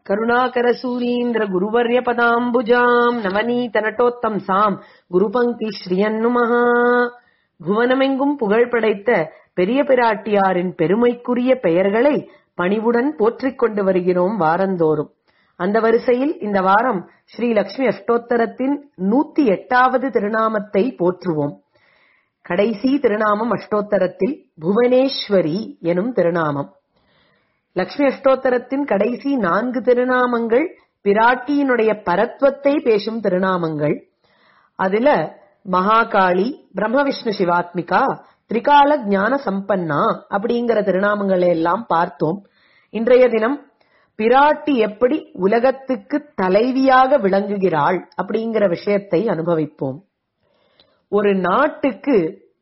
கருணாகரசூரீந்திர குருவர்ய பதாம்புஜாம் நவநீத நட்டோத்தம்சாம் குருபங்கி ஸ்ரீயன்னுமஹா புவனமெங்கும் புகழ் படைத்த பெரிய பிராட்டியாரின் பெருமைக்குரிய பெயர்களை பணிவுடன் போற்றிக் கொண்டு வருகிறோம் வாரந்தோறும் அந்த வரிசையில் இந்த வாரம் ஸ்ரீ லக்ஷ்மி அஷ்டோத்தரத்தின் நூத்தி எட்டாவது திருநாமத்தை போற்றுவோம் கடைசி திருநாமம் அஷ்டோத்தரத்தில் புவனேஸ்வரி எனும் திருநாமம் லக்ஷ்மி அஷ்டோத்தரத்தின் கடைசி நான்கு திருநாமங்கள் பிராட்டியினுடைய பரத்வத்தை பேசும் திருநாமங்கள் அதுல மகாகாளி பிரம்ம விஷ்ணு சிவாத்மிகா திரிகால ஞான சம்பன்னா அப்படிங்கிற திருநாமங்களை எல்லாம் பார்த்தோம் இன்றைய தினம் பிராட்டி எப்படி உலகத்துக்கு தலைவியாக விளங்குகிறாள் அப்படிங்கிற விஷயத்தை அனுபவிப்போம் ஒரு நாட்டுக்கு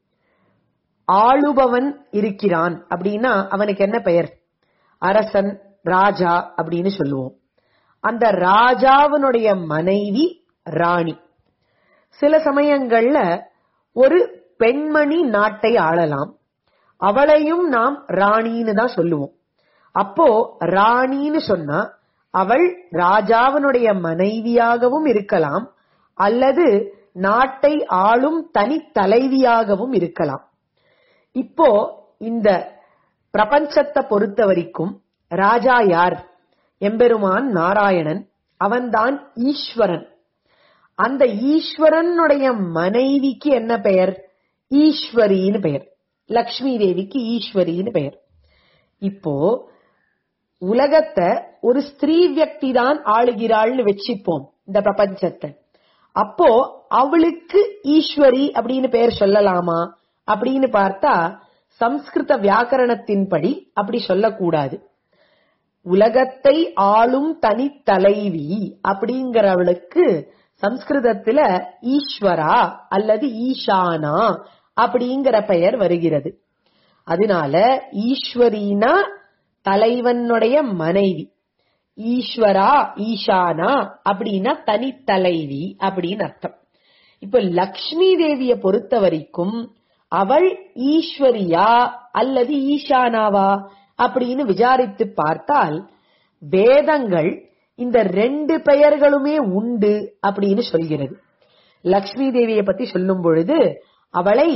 ஆளுபவன் இருக்கிறான் அப்படின்னா அவனுக்கு என்ன பெயர் அரசன் ராஜா அப்படின்னு சொல்லுவோம் அந்த ராஜாவினுடைய மனைவி ராணி சில சமயங்கள்ல ஒரு பெண்மணி நாட்டை ஆளலாம் அவளையும் நாம் ராணின்னு தான் சொல்லுவோம் அப்போ ராணின்னு சொன்னா அவள் ராஜாவினுடைய மனைவியாகவும் இருக்கலாம் அல்லது நாட்டை ஆளும் தனி தலைவியாகவும் இருக்கலாம் இப்போ இந்த பிரபஞ்சத்தை பொறுத்த வரைக்கும் ராஜா யார் எம்பெருமான் நாராயணன் அவன்தான் ஈஸ்வரன் அந்த ஈஸ்வரனுடைய மனைவிக்கு என்ன பெயர் ஈஸ்வரின்னு பெயர் லக்ஷ்மி தேவிக்கு ஈஸ்வரின்னு பெயர் இப்போ உலகத்தை ஒரு ஸ்திரீ வியக்தி தான் ஆளுகிறாள்னு வச்சுப்போம் இந்த பிரபஞ்சத்தை அப்போ அவளுக்கு ஈஸ்வரி அப்படின்னு பெயர் சொல்லலாமா அப்படின்னு பார்த்தா சம்ஸ்கிருத வியாக்கரணத்தின்படி அப்படி சொல்லக்கூடாது உலகத்தை ஆளும் தனி தலைவி அப்படிங்கிறவளுக்கு சம்ஸ்கிருதத்துல ஈஸ்வரா அல்லது ஈஷானா அப்படிங்கிற பெயர் வருகிறது அதனால ஈஸ்வரினா தலைவனுடைய மனைவி ஈஸ்வரா ஈஷானா அப்படின்னா தனி தலைவி அப்படின்னு அர்த்தம் இப்ப லக்ஷ்மி தேவிய பொறுத்த வரைக்கும் அவள் ஈஸ்வரியா அல்லது ஈஷானாவா அப்படின்னு விசாரித்து பார்த்தால் வேதங்கள் இந்த ரெண்டு பெயர்களுமே உண்டு அப்படின்னு சொல்கிறது லக்ஷ்மி தேவியை பத்தி சொல்லும் பொழுது அவளை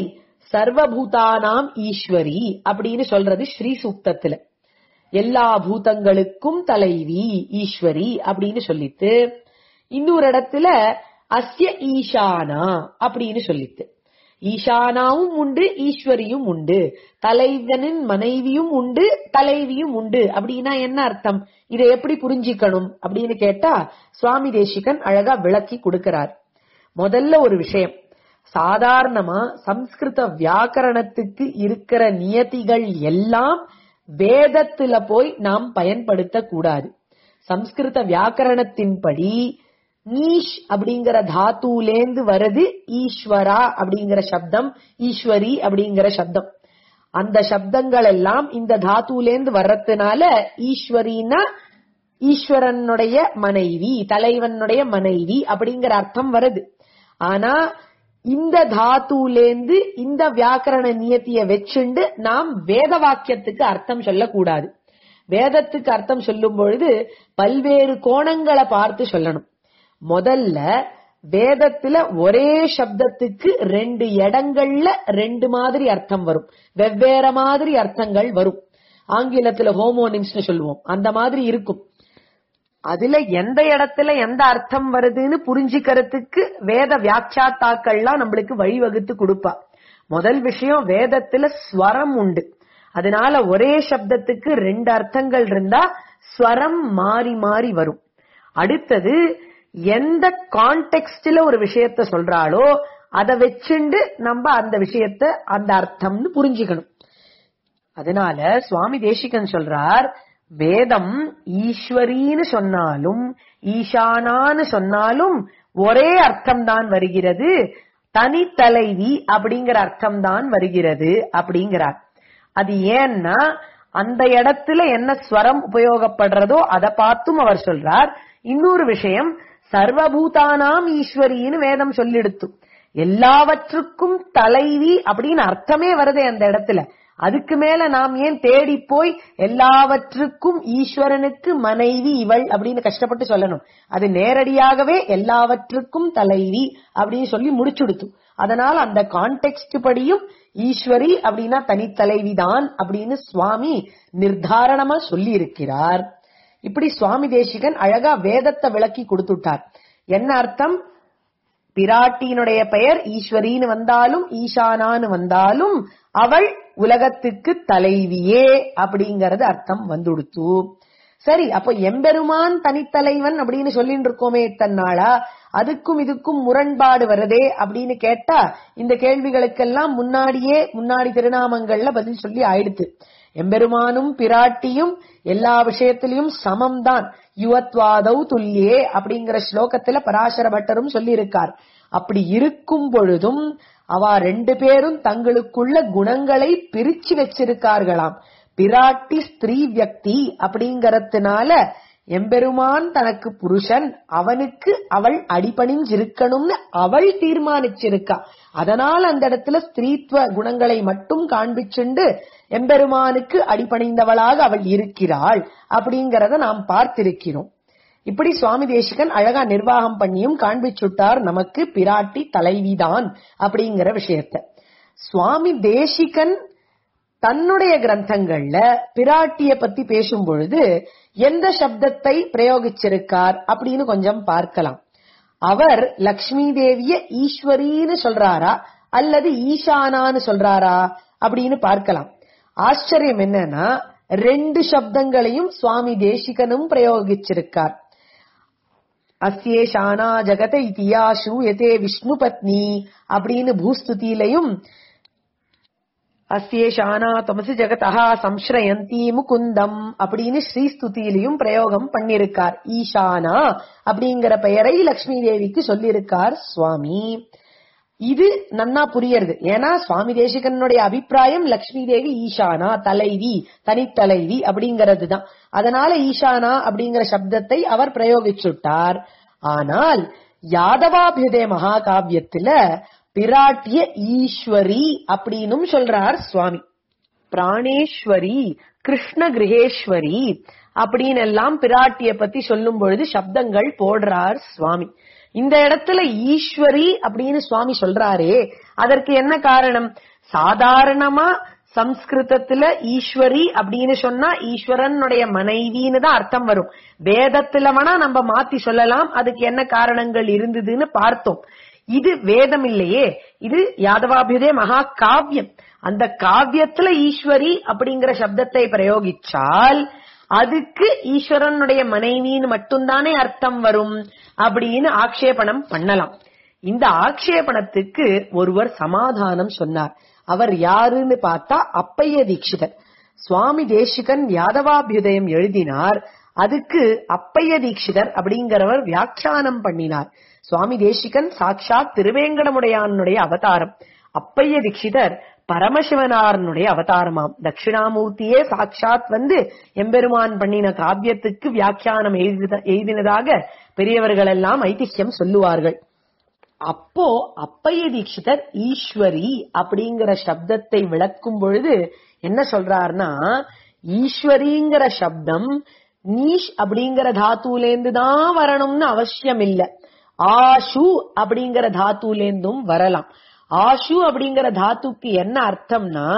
சர்வபூதானாம் ஈஸ்வரி அப்படின்னு சொல்றது ஸ்ரீ சூக்தத்துல எல்லா பூதங்களுக்கும் தலைவி ஈஸ்வரி அப்படின்னு சொல்லித்து இன்னொரு இடத்துல அஸ்ய ஈஷானா அப்படின்னு சொல்லித்து ஈஷானாவும் உண்டு ஈஸ்வரியும் உண்டு தலைவனின் மனைவியும் உண்டு தலைவியும் உண்டு அப்படின்னா என்ன அர்த்தம் இதை எப்படி புரிஞ்சிக்கணும் அப்படின்னு கேட்டா சுவாமி தேசிகன் அழகா விளக்கி கொடுக்கிறார் முதல்ல ஒரு விஷயம் சாதாரணமா சம்ஸ்கிருத வியாக்கரணத்துக்கு இருக்கிற நியதிகள் எல்லாம் வேதத்துல போய் நாம் பயன்படுத்த கூடாது சம்ஸ்கிருத வியாக்கரணத்தின்படி ஈஷ் அப்படிங்கிற தாத்துலேந்து வருது ஈஸ்வரா அப்படிங்கிற சப்தம் ஈஸ்வரி அப்படிங்கிற சப்தம் அந்த சப்தங்கள் எல்லாம் இந்த தாத்துலேந்து வர்றதுனால ஈஸ்வரினா ஈஸ்வரனுடைய மனைவி தலைவனுடைய மனைவி அப்படிங்கிற அர்த்தம் வருது ஆனா இந்த தாத்துலேந்து இந்த வியாக்கரண நியத்திய வச்சுண்டு நாம் வேத வாக்கியத்துக்கு அர்த்தம் சொல்லக்கூடாது வேதத்துக்கு அர்த்தம் சொல்லும் பொழுது பல்வேறு கோணங்களை பார்த்து சொல்லணும் முதல்ல வேதத்துல ஒரே சப்தத்துக்கு ரெண்டு இடங்கள்ல ரெண்டு மாதிரி அர்த்தம் வரும் வெவ்வேற மாதிரி அர்த்தங்கள் வரும் ஆங்கிலத்துல ஹோமோனிம்ஸ் சொல்லுவோம் அந்த மாதிரி இருக்கும் அதுல எந்த இடத்துல எந்த அர்த்தம் வருதுன்னு புரிஞ்சுக்கிறதுக்கு வேத வியாக்கியாத்தாக்கள்லாம் நம்மளுக்கு வழிவகுத்து கொடுப்பா முதல் விஷயம் வேதத்துல ஸ்வரம் உண்டு அதனால ஒரே சப்தத்துக்கு ரெண்டு அர்த்தங்கள் இருந்தா ஸ்வரம் மாறி மாறி வரும் அடுத்தது எந்த கான்டெக்ட்ல ஒரு விஷயத்த சொல்றாளோ அதை வச்சுண்டு நம்ம அந்த விஷயத்த அந்த அர்த்தம்னு புரிஞ்சுக்கணும் அதனால சுவாமி தேசிகன் சொல்றார் வேதம் ஈஸ்வரின்னு சொன்னாலும் ஈஷானான்னு சொன்னாலும் ஒரே அர்த்தம் தான் வருகிறது தனி தலைவி அப்படிங்கிற அர்த்தம் தான் வருகிறது அப்படிங்கிறார் அது ஏன்னா அந்த இடத்துல என்ன ஸ்வரம் உபயோகப்படுறதோ அதை பார்த்தும் அவர் சொல்றார் இன்னொரு விஷயம் சர்வபூதானாம் ஈஸ்வரின்னு வேதம் சொல்லிடுத்து எல்லாவற்றுக்கும் தலைவி அப்படின்னு அர்த்தமே வருதே அந்த இடத்துல அதுக்கு மேல நாம் ஏன் தேடி போய் எல்லாவற்றுக்கும் ஈஸ்வரனுக்கு மனைவி இவள் அப்படின்னு கஷ்டப்பட்டு சொல்லணும் அது நேரடியாகவே எல்லாவற்றுக்கும் தலைவி அப்படின்னு சொல்லி முடிச்சுடுத்து அதனால அந்த கான்டெக்ட் படியும் ஈஸ்வரி அப்படின்னா தனித்தலைவிதான் அப்படின்னு சுவாமி நிர்தாரணமா சொல்லி இருக்கிறார் இப்படி சுவாமி தேசிகன் அழகா வேதத்தை விளக்கி கொடுத்துட்டார் என்ன அர்த்தம் பிராட்டியினுடைய பெயர் ஈஸ்வரின்னு வந்தாலும் ஈசானான்னு வந்தாலும் அவள் உலகத்துக்கு தலைவியே அப்படிங்கறது அர்த்தம் வந்துடுத்து சரி அப்போ எம்பெருமான் தனித்தலைவன் அப்படின்னு சொல்லிட்டு இருக்கோமே தன்னாளா அதுக்கும் இதுக்கும் முரண்பாடு வருதே அப்படின்னு கேட்டா இந்த கேள்விகளுக்கெல்லாம் முன்னாடியே முன்னாடி திருநாமங்கள்ல பதில் சொல்லி ஆயிடுத்து எம்பெருமானும் பிராட்டியும் எல்லா விஷயத்திலையும் சமம்தான் யுவத்வாதௌ துல்லியே அப்படிங்கிற ஸ்லோகத்துல பராசர பட்டரும் சொல்லி இருக்கார் அப்படி இருக்கும் பொழுதும் அவ ரெண்டு பேரும் தங்களுக்குள்ள குணங்களை பிரிச்சு வச்சிருக்கார்களாம் பிராட்டி ஸ்திரீ வியக்தி அப்படிங்கறதுனால எம்பெருமான் தனக்கு புருஷன் அவனுக்கு அவள் அடிபணிஞ்சிருக்கணும்னு அவள் தீர்மானிச்சிருக்கா அதனால் அந்த இடத்துல ஸ்திரீத்துவ குணங்களை மட்டும் காண்பிச்சுண்டு எம்பெருமானுக்கு அடிபணிந்தவளாக அவள் இருக்கிறாள் அப்படிங்கறத நாம் பார்த்திருக்கிறோம் இப்படி சுவாமி தேசிகன் அழகா நிர்வாகம் பண்ணியும் காண்பிச்சுட்டார் நமக்கு பிராட்டி தலைவிதான் அப்படிங்கிற விஷயத்த சுவாமி தேசிகன் தன்னுடைய கிரந்தங்கள்ல பிராட்டிய பத்தி பேசும் பொழுது எந்த சப்தத்தை பிரயோகிச்சிருக்கார் அப்படின்னு கொஞ்சம் பார்க்கலாம் அவர் லக்ஷ்மி தேவிய ஈஸ்வரின்னு சொல்றாரா அல்லது ஈசானான்னு சொல்றாரா அப்படின்னு பார்க்கலாம் ஆச்சரியம் என்னன்னா ரெண்டு சப்தங்களையும் சுவாமி தேசிகனும் பிரயோகிச்சிருக்கார் அஸ்யேஷானா ஜகத இத்தியாசு எதே விஷ்ணு பத்னி அப்படின்னு பூஸ்துதியிலையும் அஸ்யேஷானா தமசி ஜெகதா சம்ஸ்ரயந்தி முகுந்தம் அப்படின்னு ஸ்ரீஸ்துதியிலையும் பிரயோகம் பண்ணிருக்கார் ஈஷானா அப்படிங்கிற பெயரை லக்ஷ்மி தேவிக்கு சொல்லியிருக்கார் சுவாமி இது நன்னா புரியறது ஏன்னா சுவாமி தேசிகனுடைய அபிப்பிராயம் லக்ஷ்மி தேவி ஈஷானா தலைவி தனித்தலைவி அப்படிங்கிறது தான் அதனால ஈஷானா அப்படிங்கிற சப்தத்தை அவர் பிரயோகிச்சுட்டார் ஆனால் யாதவாபியுதய மகாகாவியத்துல பிராட்டிய ஈஸ்வரி அப்படின்னும் சொல்றார் சுவாமி பிராணேஸ்வரி கிருஷ்ண கிரகேஸ்வரி அப்படின்னு எல்லாம் பிராட்டிய பத்தி சொல்லும் பொழுது சப்தங்கள் போடுறார் சுவாமி இந்த இடத்துல ஈஸ்வரி அப்படின்னு சுவாமி சொல்றாரே அதற்கு என்ன காரணம் சாதாரணமா சம்ஸ்கிருதத்துல ஈஸ்வரி அப்படின்னு சொன்னா ஈஸ்வரனுடைய மனைவின்னு தான் அர்த்தம் வரும் வேதத்துல வேணா நம்ம மாத்தி சொல்லலாம் அதுக்கு என்ன காரணங்கள் இருந்ததுன்னு பார்த்தோம் இது வேதம் இல்லையே இது யாதவாபியுதய மகா காவியம் அந்த காவியத்துல ஈஸ்வரி அப்படிங்கிற சப்தத்தை பிரயோகிச்சால் அதுக்கு ஈஸ்வரனுடைய மனைவின்னு மட்டும்தானே அர்த்தம் வரும் அப்படின்னு ஆக்ஷேபணம் பண்ணலாம் இந்த ஆக்ஷேபணத்துக்கு ஒருவர் சமாதானம் சொன்னார் அவர் யாருன்னு பார்த்தா அப்பைய தீட்சிதர் சுவாமி தேசிகன் யாதவாபியுதயம் எழுதினார் அதுக்கு அப்பைய தீட்சிதர் அப்படிங்கிறவர் வியாக்கியானம் பண்ணினார் சுவாமி தேசிகன் சாட்சாத் திருவேங்கடமுடையானுடைய அவதாரம் அப்பைய தீட்சிதர் பரமசிவனாரனுடைய அவதாரமாம் தட்சிணாமூர்த்தியே சாட்சாத் வந்து எம்பெருமான் பண்ணின காவியத்துக்கு வியாக்கியானம் எழுதித- எழுதினதாக பெரியவர்கள் எல்லாம் ஐதிஹ்யம் சொல்லுவார்கள் அப்போ அப்பைய தீட்சிதர் ஈஸ்வரி அப்படிங்கிற சப்தத்தை விளக்கும் பொழுது என்ன சொல்றாருன்னா ஈஸ்வரிங்கிற சப்தம் நீஷ் அப்படிங்கிற தாத்துலேந்து தான் வரணும்னு அவசியம் இல்ல ஆஷு அப்படிங்கிற தாத்துலேந்தும் வரலாம் ஆஷு அப்படிங்கிற தாத்துக்கு என்ன அர்த்தம்னா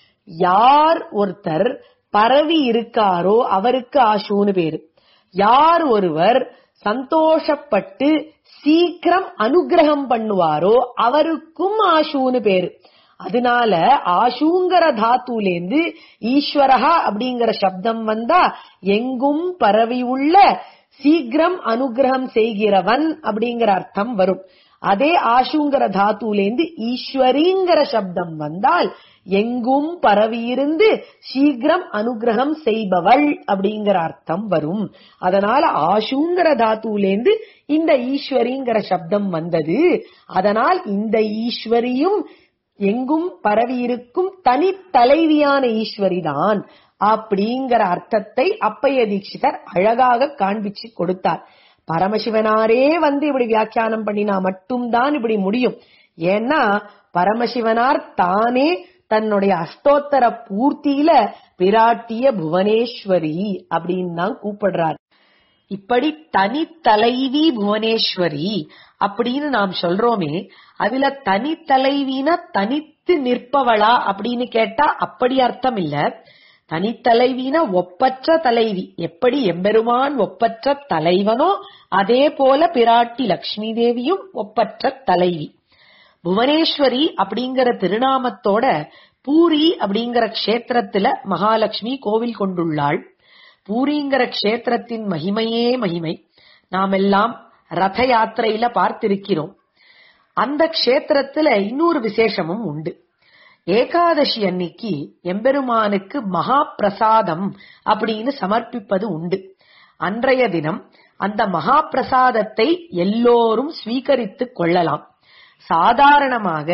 யார் ஒருத்தர் பரவி இருக்காரோ அவருக்கு ஆஷுன்னு பேரு யார் ஒருவர் சந்தோஷப்பட்டு சீக்கிரம் அனுகிரகம் பண்ணுவாரோ அவருக்கும் ஆஷுன்னு பேரு அதனால ஆஷுங்கிற தாத்துலேந்து ஈஸ்வரஹா அப்படிங்கிற சப்தம் வந்தா எங்கும் பரவி உள்ள சீக்கிரம் அனுகிரகம் செய்கிறவன் அப்படிங்கிற அர்த்தம் வரும் அதே ஆஷுங்கிற தாத்துலேந்து ஈஸ்வரிங்கிற சப்தம் வந்தால் எங்கும் பரவியிருந்து சீக்கிரம் அனுகிரகம் செய்பவள் அப்படிங்கிற அர்த்தம் வரும் அதனால ஆஷுங்கிற தாத்துலேந்து இந்த ஈஸ்வரிங்கிற சப்தம் வந்தது அதனால் இந்த ஈஸ்வரியும் எங்கும் பரவி இருக்கும் தனித்தலைவியான ஈஸ்வரிதான் அப்படிங்கிற அர்த்தத்தை அப்பைய தீட்சிதர் அழகாக காண்பிச்சு கொடுத்தார் பரமசிவனாரே வந்து இப்படி வியாக்கியானம் பண்ணினா மட்டும்தான் இப்படி முடியும் ஏன்னா பரமசிவனார் தானே தன்னுடைய அஷ்டோத்தர பூர்த்தியில பிராட்டிய புவனேஸ்வரி அப்படின்னு தான் கூப்பிடுறார் இப்படி தனித்தலைவி புவனேஸ்வரி அப்படின்னு நாம் சொல்றோமே அதுல தனித்தலைவினா தனித்து நிற்பவளா அப்படின்னு கேட்டா அப்படி அர்த்தம் இல்ல தனித்தலைவினா ஒப்பற்ற தலைவி எப்படி எம்பெருமான் ஒப்பற்ற தலைவனோ அதே போல பிராட்டி லக்ஷ்மி தேவியும் ஒப்பற்ற தலைவி புவனேஸ்வரி அப்படிங்கிற திருநாமத்தோட பூரி அப்படிங்கிற க்ஷேத்திரத்துல மகாலட்சுமி கோவில் கொண்டுள்ளாள் பூரிங்கிற க்ஷேத்திரத்தின் மகிமையே மகிமை நாமெல்லாம் ரத யாத்திரையில பார்த்திருக்கிறோம் அந்த க்ஷேத்திரத்துல இன்னொரு விசேஷமும் உண்டு ஏகாதசி அன்னைக்கு எம்பெருமானுக்கு மகா பிரசாதம் அப்படின்னு சமர்ப்பிப்பது உண்டு அன்றைய தினம் அந்த மகா பிரசாதத்தை எல்லோரும் ஸ்வீகரித்துக் கொள்ளலாம் சாதாரணமாக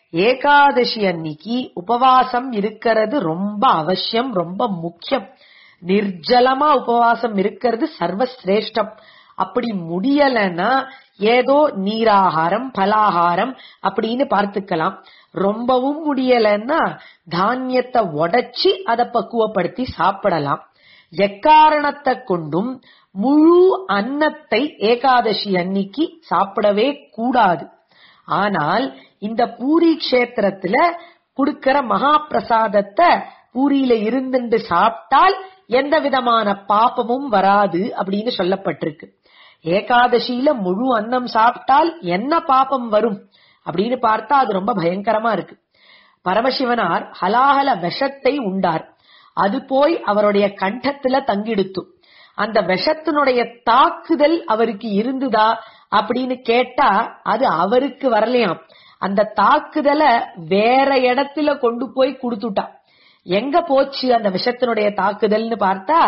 ஏகாதசி அன்னைக்கு உபவாசம் இருக்கிறது ரொம்ப அவசியம் ரொம்ப முக்கியம் நிர்ஜலமா உபவாசம் இருக்கிறது சர்வசிரேஷ்டம் அப்படி முடியலன்னா ஏதோ நீராகாரம் பலாகாரம் அப்படின்னு பார்த்துக்கலாம் ரொம்பவும் முடியலன்னா தானியத்தை உடைச்சி அதை பக்குவப்படுத்தி சாப்பிடலாம் எக்காரணத்தை கொண்டும் முழு அன்னத்தை ஏகாதசி அன்னைக்கு சாப்பிடவே கூடாது ஆனால் இந்த பூரி கஷேத்திரத்துல குடுக்கிற மகா பிரசாதத்தை பூரியில இருந்துட்டு சாப்பிட்டால் எந்த விதமான பாப்பமும் வராது அப்படின்னு சொல்லப்பட்டிருக்கு ஏகாதசியில முழு அன்னம் சாப்பிட்டால் என்ன பாப்பம் வரும் அப்படின்னு பார்த்தா அது ரொம்ப பயங்கரமா இருக்கு பரமசிவனார் ஹலாஹல விஷத்தை உண்டார் அது போய் அவருடைய கண்டத்துல தங்கிடுத்து அந்த விஷத்தினுடைய தாக்குதல் அவருக்கு இருந்துதா அப்படின்னு கேட்டா அது அவருக்கு வரலையாம் அந்த தாக்குதலை வேற இடத்துல கொண்டு போய் கொடுத்துட்டா எங்க போச்சு அந்த விஷத்தினுடைய தாக்குதல்னு பார்த்தா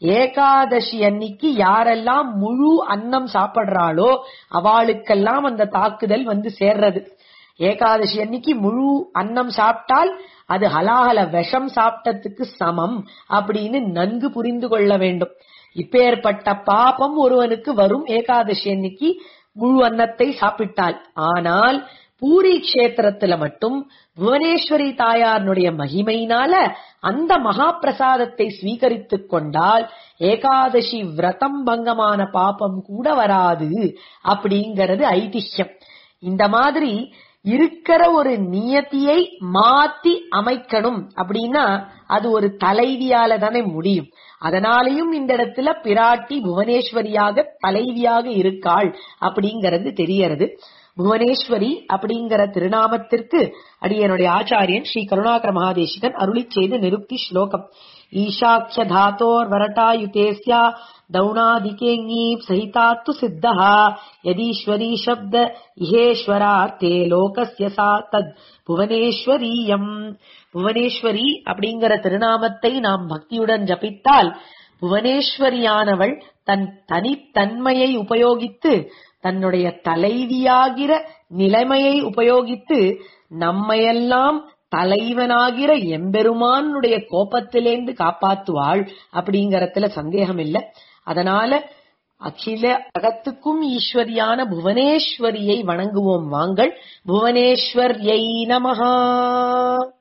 ஏகாதசி அன்னைக்கு யாரெல்லாம் முழு அன்னம் சாப்பிடுறாளோ அவளுக்கெல்லாம் அந்த தாக்குதல் வந்து சேர்றது ஏகாதசி அன்னைக்கு முழு அன்னம் சாப்பிட்டால் அது ஹலாஹல விஷம் சாப்பிட்டதுக்கு சமம் அப்படின்னு நன்கு புரிந்து கொள்ள வேண்டும் இப்பேற்பட்ட பாபம் ஒருவனுக்கு வரும் ஏகாதசி அன்னைக்கு முழு அன்னத்தை சாப்பிட்டால் ஆனால் பூரி கஷேத்திரத்துல மட்டும் புவனேஸ்வரி தாயாருடைய மகிமையினால அந்த மகா பிரசாதத்தை ஸ்வீகரித்துக் கொண்டால் ஏகாதசி விரதம் பங்கமான பாபம் கூட வராது அப்படிங்கறது ஐதிஹ்யம் இந்த மாதிரி இருக்கிற ஒரு நியத்தியை மாத்தி அமைக்கணும் அப்படின்னா அது ஒரு தலைவியால தானே முடியும் அதனாலையும் இந்த இடத்துல பிராட்டி புவனேஸ்வரியாக தலைவியாக இருக்காள் அப்படிங்கறது தெரியறது புவனேஸ்வரி அப்படிங்கிற திருநாமத்திற்கு அடியனுடைய ஆச்சாரியன் ஸ்ரீ கருணாகர மகாதேசிகன் அருளி செய்து நிருப்தி ஸ்லோகம் ஈஷாக்கிய தாத்தோர் வரட்டாயுதேஸ்யா दौणादिकेङ्गीप् सहितात्तु सिद्धः यदीश्वरी शब्द इहेश्वरार्थे லோகஸ்ய சா தத் புவனேஸ்வரீயம் புவனேஸ்வரி அப்படிங்கிற திருநாமத்தை நாம் பக்தியுடன் ஜபித்தால் புவனேஸ்வரியானவள் தன் தனித்தன்மையை உபயோகித்து தன்னுடைய தலைவியாகிற நிலைமையை உபயோகித்து நம்மையெல்லாம் தலைவனாகிற எம்பெருமானுடைய கோபத்திலேந்து காப்பாத்துவாள் அப்படிங்கறதுல சந்தேகம் இல்ல அதனால அகில அகத்துக்கும் ஈஸ்வரியான புவனேஸ்வரியை வணங்குவோம் வாங்கள் புவனேஸ்வர்யை நமஹா